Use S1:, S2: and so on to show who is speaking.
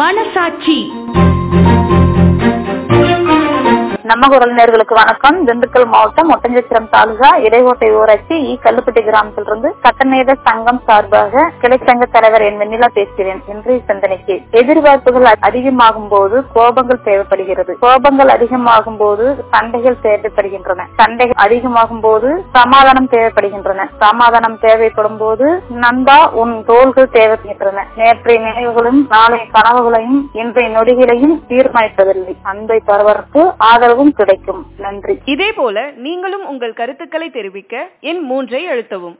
S1: மனசாட்சி
S2: நம்ம குரல் நேர்களுக்கு வணக்கம் திண்டுக்கல் மாவட்டம் ஒட்டஞ்சத்திரம் தாலுகா இடைக்கோட்டை ஊராட்சி இ கல்லுப்பட்டி கிராமத்திலிருந்து சட்டமேத சங்கம் சார்பாக கிளைச்சங்க தலைவர் என் வெண்ணிலா பேசுகிறேன் இன்றைய சிந்தனைக்கு எதிர்பார்ப்புகள் அதிகமாகும் போது கோபங்கள் தேவைப்படுகிறது கோபங்கள் அதிகமாகும் போது சண்டைகள் தேவைப்படுகின்றன சண்டைகள் அதிகமாகும் போது சமாதானம் தேவைப்படுகின்றன சமாதானம் தேவைப்படும் போது நண்பா உன் தோள்கள் தேவைப்படுகின்றன நேற்றைய நினைவுகளும் நாளைய கனவுகளையும் இன்றைய நொடிகளையும் தீர்மானிப்பதில்லை அன்பை தருவதற்கு ஆதரவும் கிடைக்கும் நன்றி
S3: இதே போல நீங்களும் உங்கள் கருத்துக்களை தெரிவிக்க எண் மூன்றை அழுத்தவும்